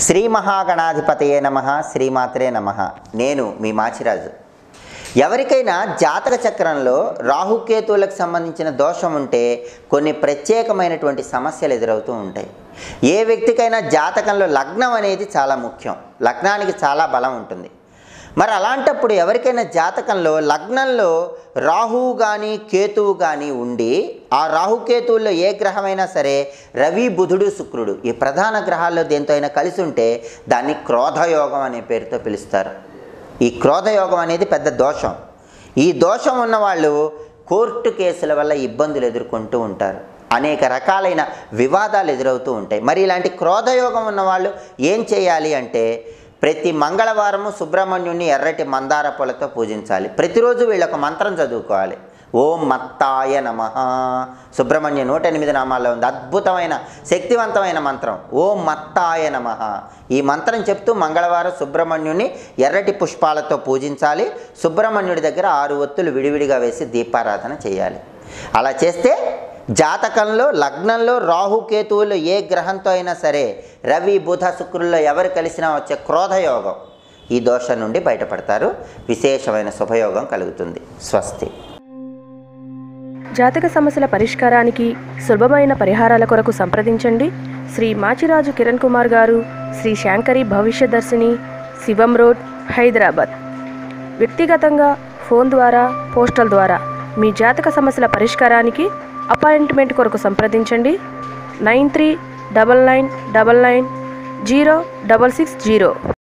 శ్రీ మహాగణాధిపతయే నమ శ్రీమాత్రే నమ నేను మీ మాచిరాజు ఎవరికైనా జాతక చక్రంలో రాహుకేతువులకు సంబంధించిన దోషం ఉంటే కొన్ని ప్రత్యేకమైనటువంటి సమస్యలు ఎదురవుతూ ఉంటాయి ఏ వ్యక్తికైనా జాతకంలో లగ్నం అనేది చాలా ముఖ్యం లగ్నానికి చాలా బలం ఉంటుంది మరి అలాంటప్పుడు ఎవరికైనా జాతకంలో లగ్నంలో రాహువు కానీ కేతువు కానీ ఉండి ఆ రాహుకేతువుల్లో ఏ గ్రహమైనా సరే రవి బుధుడు శుక్రుడు ఈ ప్రధాన గ్రహాల్లో దేంతో అయినా కలిసి ఉంటే దాన్ని క్రోధయోగం అనే పేరుతో పిలుస్తారు ఈ క్రోధయోగం అనేది పెద్ద దోషం ఈ దోషం ఉన్నవాళ్ళు కోర్టు కేసుల వల్ల ఇబ్బందులు ఎదుర్కొంటూ ఉంటారు అనేక రకాలైన వివాదాలు ఎదురవుతూ ఉంటాయి మరి ఇలాంటి క్రోధయోగం ఉన్నవాళ్ళు ఏం చేయాలి అంటే ప్రతి మంగళవారము సుబ్రహ్మణ్యుణ్ణి ఎర్రటి మందార పూలతో పూజించాలి ప్రతిరోజు వీళ్ళొక మంత్రం చదువుకోవాలి ఓం మత్తాయ నమ సుబ్రహ్మణ్య నూట ఎనిమిది నామాల్లో ఉంది అద్భుతమైన శక్తివంతమైన మంత్రం ఓం మత్తాయ నమ ఈ మంత్రం చెప్తూ మంగళవారం సుబ్రహ్మణ్యుని ఎర్రటి పుష్పాలతో పూజించాలి సుబ్రహ్మణ్యుడి దగ్గర ఆరు ఒత్తులు విడివిడిగా వేసి దీపారాధన చేయాలి అలా చేస్తే జాతకంలో లగ్నంలో రాహుకేతువులు ఏ గ్రహంతో అయినా సరే రవి బుధ శుక్రుల్లో ఎవరు కలిసినా వచ్చే క్రోధయోగం ఈ దోషం నుండి బయటపడతారు విశేషమైన శుభయోగం కలుగుతుంది స్వస్తి జాతక సమస్యల పరిష్కారానికి సులభమైన పరిహారాల కొరకు సంప్రదించండి శ్రీ మాచిరాజు కిరణ్ కుమార్ గారు శ్రీ శాంకరి భవిష్యదర్శిని శివం రోడ్ హైదరాబాద్ వ్యక్తిగతంగా ఫోన్ ద్వారా పోస్టల్ ద్వారా మీ జాతక సమస్యల పరిష్కారానికి అపాయింట్మెంట్ కొరకు సంప్రదించండి nine three double nine double nine zero double six zero